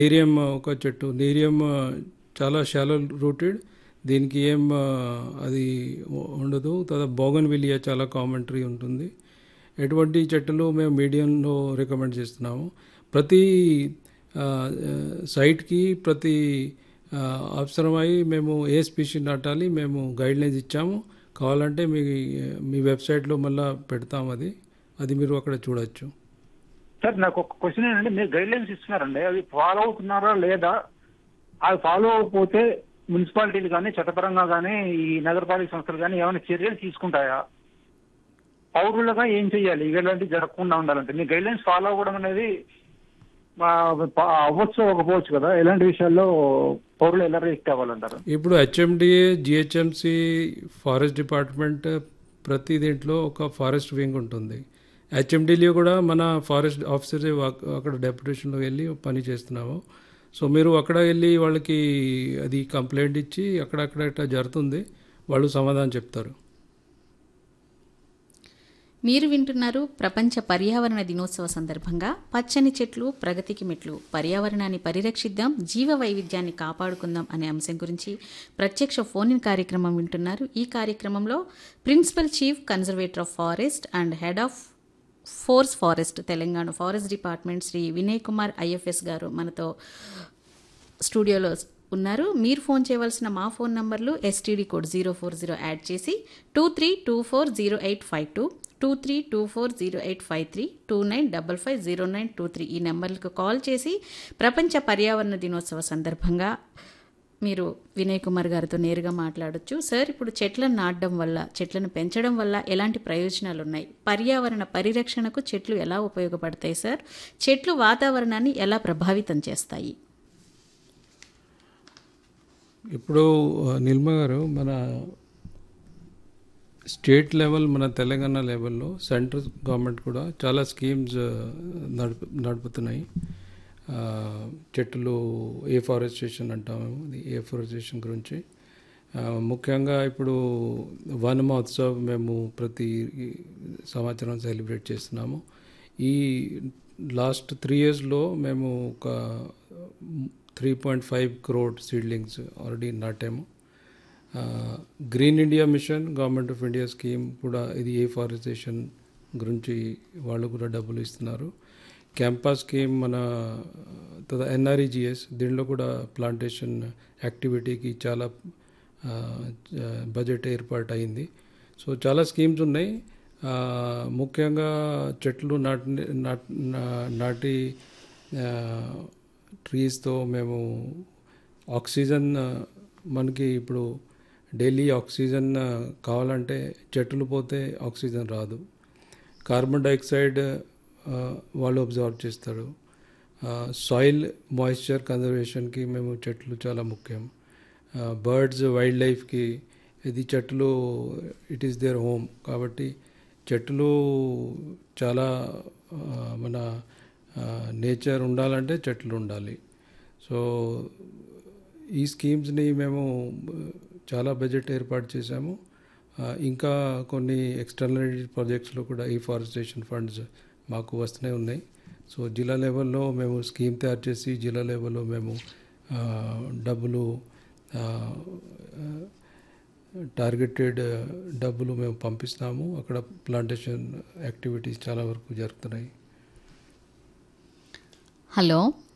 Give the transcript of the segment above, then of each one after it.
నీరియం ఒక చెట్టు నీరియం చాలా షాలో రూటెడ్ దీనికి ఏం ఆ, అది ఉండదు తర్వాత బోగన్ విలియా చాలా కామన్ ట్రీ ఉంటుంది ఎటువంటి చెట్టులు మేము మీడియంలో రికమెండ్ చేస్తున్నాము ప్రతి ఆ, ఆ, సైట్కి ప్రతి ఆ, అవసరమై మేము ఏ స్పీషీస్ నాటాలి మేము గైడ్లైన్స్ ఇచ్చాము కావాలంటే మీ మీ వెబ్సైట్లో మళ్ళీ పెడతాం అది అది మీరు అక్కడ చూడొచ్చు సార్ నాకు ఒక క్వశ్చన్ ఏంటంటే మీరు గైడ్ లైన్స్ ఇస్తున్నారండి అవి ఫాలో అవుతున్నారా లేదా అవి ఫాలో అవ్వకపోతే మున్సిపాలిటీలు కానీ చట్టపరంగా కానీ ఈ నగరపాలక సంస్థలు కానీ ఏమైనా చర్యలు తీసుకుంటాయా పౌరులుగా ఏం చేయాలి ఇలాంటివి జరగకుండా ఉండాలంటే మీ గైడ్ లైన్స్ ఫాలో అవ్వడం అనేది ఆ, ప- అవ్వచ్చు అవ్వకపోవచ్చు కదా ఇలాంటి విషయాల్లో పౌరులు ఎలా రియాక్ట్ అవ్వాలంటారు ఇప్పుడు హెచ్ఎండిఏ జిహెచ్ఎంసి ఫారెస్ట్ డిపార్ట్మెంట్ ప్రతి దీంట్లో ఒక ఫారెస్ట్ వింగ్ ఉంటుంది హెచ్ఎండిలో కూడా మన ఫారెస్ట్ ఆఫీసర్ అక్కడ డెప్యుటేషన్లో వెళ్ళి పని చేస్తున్నాము సో మీరు అక్కడ వెళ్ళి వాళ్ళకి అది కంప్లైంట్ ఇచ్చి అక్కడక్కడ ఇట్లా జరుగుతుంది వాళ్ళు సమాధానం చెప్తారు మీరు వింటున్నారు ప్రపంచ పర్యావరణ దినోత్సవ సందర్భంగా పచ్చని చెట్లు ప్రగతికి మెట్లు పర్యావరణాన్ని పరిరక్షిద్దాం జీవ వైవిధ్యాన్ని కాపాడుకుందాం అనే అంశం గురించి ప్రత్యక్ష ఫోన్ ఇన్ కార్యక్రమం వింటున్నారు ఈ కార్యక్రమంలో principal chief conservator of forest and head of force forest Telangana forest department Shri Vinay Kumar IFS garu మనతో స్టూడియోలో ఉన్నారు మీరు ఫోన్ చేయవలసిన మా ఫోన్ నంబర్లు STD code zero four zero add చేసి two three two four zero eight five two two three two four zero eight five three two nine double five zero nine two three ఈ నెంబర్లకు call చేసి ప్రపంచ పర్యావరణ దినోత్సవ సందర్భంగా మీరు వినయ్ కుమార్ గారితో నేరుగా మాట్లాడొచ్చు సార్ ఇప్పుడు చెట్లను నాటడం వల్ల చెట్లను పెంచడం వల్ల ఎలాంటి ప్రయోజనాలు ఉన్నాయి పర్యావరణ పరిరక్షణకు చెట్లు ఎలా ఉపయోగపడతాయి సార్ చెట్లు వాతావరణాన్ని ఎలా ప్రభావితం చేస్తాయి ఇప్పుడు ఆ, నిల్మ గారు మన స్టేట్ లెవెల్ మన తెలంగాణ లెవెల్లో సెంట్రల్ గవర్నమెంట్ కూడా చాలా స్కీమ్స్ ఆ, నడుపు నడుపుతున్నాయి ఆ, చెట్లు ఏ ఫారెస్టేషన్ అంటాము ఇది ఏ ఫారెస్టేషన్ గురించి ఆ, ముఖ్యంగా ఇప్పుడు వన మహోత్సవ్ మేము ప్రతి సంవత్సరం సెలబ్రేట్ చేస్తున్నాము ఈ లాస్ట్ త్రీ ఇయర్స్లో మేము ఒక three point five crore seedlings already నాటాము green India mission government of India scheme కూడా ఇది ఏ ఫారెస్టేషన్ గురించి వాళ్ళు కూడా డబ్బులు ఇస్తున్నారు క్యాంపస్ స్కీమ్ మన తర్వాత ఎన్ఆర్ఈజిఎస్ దీనిలో కూడా ప్లాంటేషన్ యాక్టివిటీకి చాలా ఆ, బడ్జెట్ ఏర్పాటు అయింది సో చాలా స్కీమ్స్ ఉన్నాయి ఆ, ముఖ్యంగా చెట్లు నాటి నాట్- నా- నాటి ఆ, ట్రీస్తో మేము ఆక్సిజన్ ఆ, మనకి ఇప్పుడు డైలీ ఆక్సిజన్ ఆ, కావాలంటే చెట్లు పోతే ఆక్సిజన్ రాదు కార్బన్ డైఆక్సైడ్ ఆ, వాళ్ళు అబ్జర్వ్ చేస్తారు సాయిల్ మాయిశ్చర్ కన్జర్వేషన్కి మేము చెట్లు చాలా ముఖ్యం బర్డ్స్ వైల్డ్ లైఫ్కి ఇది చెట్లు ఇట్ ఈస్ దేర్ హోమ్ కాబట్టి చెట్లు చాలా ఆ, మన నేచర్ ఉండాలంటే చెట్లు ఉండాలి సో ఈ స్కీమ్స్ని మేము ఆ, చాలా బడ్జెట్ ఏర్పాటు చేశాము ఆ, ఇంకా కొన్ని ఎక్స్టర్నల్ ప్రాజెక్ట్స్లో కూడా ఈ ఫారెస్టేషన్ ఫండ్స్ మాకు వస్తూనే ఉన్నాయి సో జిల్లా లెవెల్లో మేము స్కీమ్ తయారు చేసి జిల్లా లెవెల్లో మేము ఆ, డబ్బులు ఆ, ఆ, టార్గెటెడ్ డబ్బులు మేము పంపిస్తాము అక్కడ ప్లాంటేషన్ యాక్టివిటీస్ చాలా వరకు జరుగుతున్నాయి హలో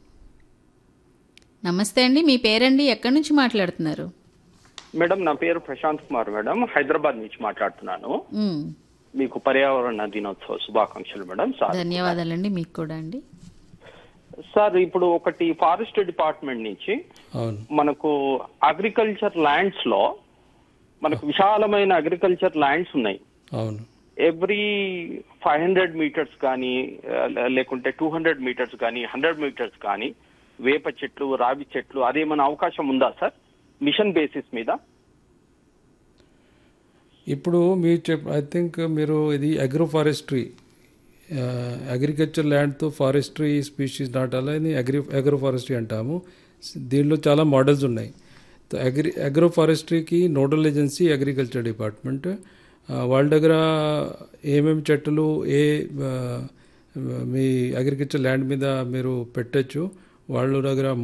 నమస్తే అండి మీ పేరండి ఎక్కడి నుంచి మాట్లాడుతున్నారు మేడం నా పేరు ప్రశాంత్ కుమార్ మేడం హైదరాబాద్ నుంచి మాట్లాడుతున్నాను మ్, మీకు పర్యావరణ దినోత్సవ శుభాకాంక్షలు మేడం సార్ ధన్యవాదాలండి మీకు కూడా అండి సార్ ఇప్పుడు ఒకటి ఫారెస్ట్ డిపార్ట్మెంట్ నుంచి అవును మనకు అగ్రికల్చర్ ల్యాండ్స్ లో మనకు విశాలమైన అగ్రికల్చర్ ల్యాండ్స్ ఉన్నాయి అవును ఎవ్రీ ఫైవ్ హండ్రెడ్ మీటర్స్ కానీ ఆ, లేకుంటే టూ హండ్రెడ్ మీటర్స్ కానీ హండ్రెడ్ మీటర్స్ కానీ వేప చెట్లు రావి చెట్లు అదేమైనా అవకాశం ఉందా సార్ మిషన్ బేసిస్ మీద ఇప్పుడు మీరు చెప్ ఐ థింక్ మీరు ఇది అగ్రో ఫారెస్ట్రీ అగ్రికల్చర్ ల్యాండ్తో ఫారెస్ట్రీ స్పీషీస్ నాటాలని అగ్రి అగ్రో ఫారెస్ట్రీ అంటాము దీనిలో చాలా మోడల్స్ ఉన్నాయి అగ్రి అగ్రో ఫారెస్ట్రీకి నోడల్ ఏజెన్సీ అగ్రికల్చర్ డిపార్ట్మెంట్ ఆ, వాళ్ళ దగ్గర ఏమేమి చెట్లు ఏ ఆ, మీ అగ్రికల్చర్ ల్యాండ్ మీద మీరు పెట్టచ్చు వాళ్ళ దగ్గర